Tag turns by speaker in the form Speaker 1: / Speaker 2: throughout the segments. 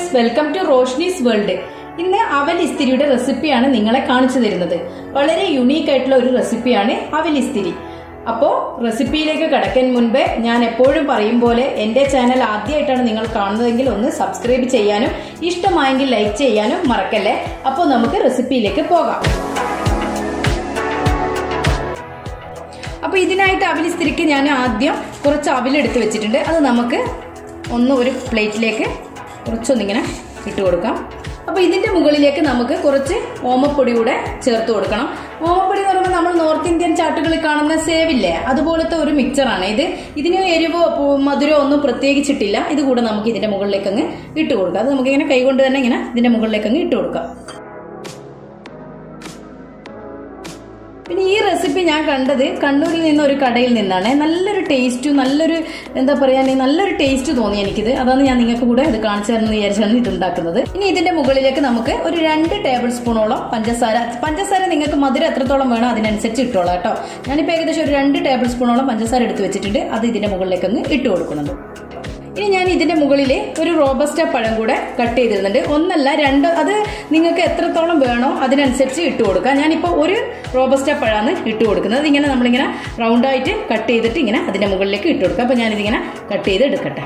Speaker 1: welcome to Roshni's world ഇന്ന് അവൽ ഇസ്തിരിയുടെ റെസിപ്പിയാണ് നിങ്ങളെ കാണിച്ചു തരുന്നത് വളരെ യുണീക്ക് ആയിട്ടുള്ള ഒരു റെസിപ്പിയാണ് അവൽ ഇസ്തിരി അപ്പോ റെസിപ്പിയിലേക്ക് കടക്കാൻ മുൻപേ ഞാൻ എപ്പോഴും പറയും പോലെ എന്റെ ചാനൽ ആദ്യമായിട്ടാണ് നിങ്ങൾ കാണുന്നതെങ്കിൽ ഒന്ന് സബ്സ്ക്രൈബ് ചെയ്യാനും ഇഷ്ടമായെങ്കിൽ ലൈക്ക് ചെയ്യാനും മറക്കല്ലേ അപ്പോൾ നമുക്ക് റെസിപ്പിയിലേക്ക് പോകാം അപ്പൊ ഇതിനായിട്ട് അവിലിസ്തിരിക്ക് ഞാൻ ആദ്യം കുറച്ച് അവിലെടുത്ത് വെച്ചിട്ടുണ്ട് അത് നമുക്ക് ഒന്ന് ഒരു പ്ലേറ്റിലേക്ക് കുറച്ചൊന്നിങ്ങനെ ഇട്ട് കൊടുക്കാം അപ്പോൾ ഇതിന്റെ മുകളിലേക്ക് നമുക്ക് കുറച്ച് ഓമപ്പൊടി കൂടെ ചേർത്ത് കൊടുക്കണം ഓമപ്പൊടി എന്ന് പറയുമ്പോൾ നമ്മൾ നോർത്ത് ഇന്ത്യൻ ചാട്ടുകളിൽ കാണുന്ന സേവില്ലേ അതുപോലത്തെ ഒരു മിക്സറാണ് ഇത് ഇതിന് എരിവോ മധുരമോ ഒന്നും പ്രത്യേകിച്ചിട്ടില്ല ഇത് കൂടെ നമുക്ക് ഇതിന്റെ മുകളിലേക്ക് അങ്ങ് ഇട്ട് കൊടുക്കാം അത് നമുക്ക് ഇങ്ങനെ കൈകൊണ്ട് തന്നെ ഇങ്ങനെ ഇതിന്റെ മുകളിലേക്ക് അങ്ങ് ഇട്ട് കൊടുക്കാം പിന്നെ ഈ റെസിപ്പി ഞാൻ കണ്ടത് കണ്ണൂരിൽ നിന്ന് ഒരു കടയിൽ നിന്നാണ് നല്ലൊരു ടേസ്റ്റും നല്ലൊരു എന്താ പറയാ നല്ലൊരു ടേസ്റ്റ് തോന്നി എനിക്കിത് അതാണ് ഞാൻ നിങ്ങൾക്ക് കൂടെ ഇത് കാണിച്ചു തരുന്ന വിചാരിച്ചാണ് ഇത് ഉണ്ടാക്കുന്നത് ഇനി ഇതിന്റെ മുകളിലേക്ക് നമുക്ക് ഒരു രണ്ട് ടേബിൾ സ്പൂണോളം പഞ്ചസാര പഞ്ചസാര നിങ്ങൾക്ക് മധുരം എത്രത്തോളം വേണോ അതിനനുസരിച്ച് ഇട്ടോളാം കേട്ടോ ഞാനിപ്പോൾ ഏകദേശം ഒരു രണ്ട് ടേബിൾ സ്പൂണോളം പഞ്ചസാര എടുത്ത് വെച്ചിട്ടുണ്ട് അത് ഇതിന്റെ മുകളിലേക്ക് അങ്ങ് ഇട്ട് കൊടുക്കുന്നുണ്ട് ഇനി ഞാൻ ഇതിന്റെ മുകളിൽ ഒരു റോബസ്റ്റ പഴം കൂടെ കട്ട് ചെയ്തിരുന്നുണ്ട് ഒന്നല്ല രണ്ട് അത് നിങ്ങൾക്ക് എത്രത്തോളം വേണോ അതിനനുസരിച്ച് ഇട്ട് കൊടുക്കാം ഞാനിപ്പോൾ ഒരു റോബസ്റ്റ പഴമാണ് ഇട്ട് കൊടുക്കുന്നത് ഇങ്ങനെ നമ്മളിങ്ങനെ റൗണ്ടായിട്ട് കട്ട് ചെയ്തിട്ട് ഇങ്ങനെ അതിന്റെ മുകളിലേക്ക് ഇട്ട് കൊടുക്കാം അപ്പോൾ ഞാനിതിങ്ങനെ കട്ട് ചെയ്ത് എടുക്കട്ടെ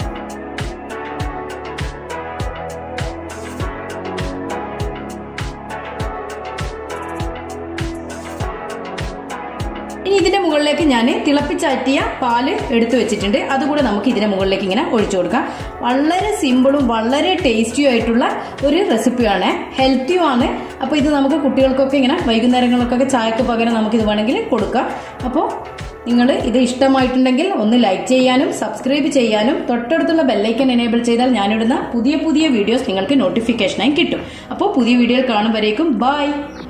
Speaker 1: ഇനി ഇതിന്റെ മുകളിലേക്ക് ഞാൻ തിളപ്പിച്ചാറ്റിയ പാല് എടുത്തു വെച്ചിട്ടുണ്ട് അതുകൂടെ നമുക്ക് ഇതിന്റെ മുകളിലേക്ക് ഇങ്ങനെ ഒഴിച്ചു കൊടുക്കാം വളരെ സിമ്പിളും വളരെ ടേസ്റ്റിയും ആയിട്ടുള്ള ഒരു റെസിപ്പിയാണ് ഹെൽത്തിയും ആണ് അപ്പോൾ ഇത് നമുക്ക് കുട്ടികൾക്കൊക്കെ ഇങ്ങനെ വൈകുന്നേരങ്ങൾക്കൊക്കെ ചായക്ക് പകരം നമുക്ക് ഇത് വേണമെങ്കിൽ കൊടുക്കാം അപ്പോൾ നിങ്ങൾ ഇത് ഇഷ്ടമായിട്ടുണ്ടെങ്കിൽ ഒന്ന് ലൈക്ക് ചെയ്യാനും സബ്സ്ക്രൈബ് ചെയ്യാനും തൊട്ടടുത്തുള്ള ബെല്ലൈക്കൻ എനേബിൾ ചെയ്താൽ ഞാനിടുന്ന പുതിയ പുതിയ വീഡിയോസ് നിങ്ങൾക്ക് നോട്ടിഫിക്കേഷനായി കിട്ടും അപ്പോൾ പുതിയ വീഡിയോയിൽ കാണുമ്പോഴേക്കും ബൈ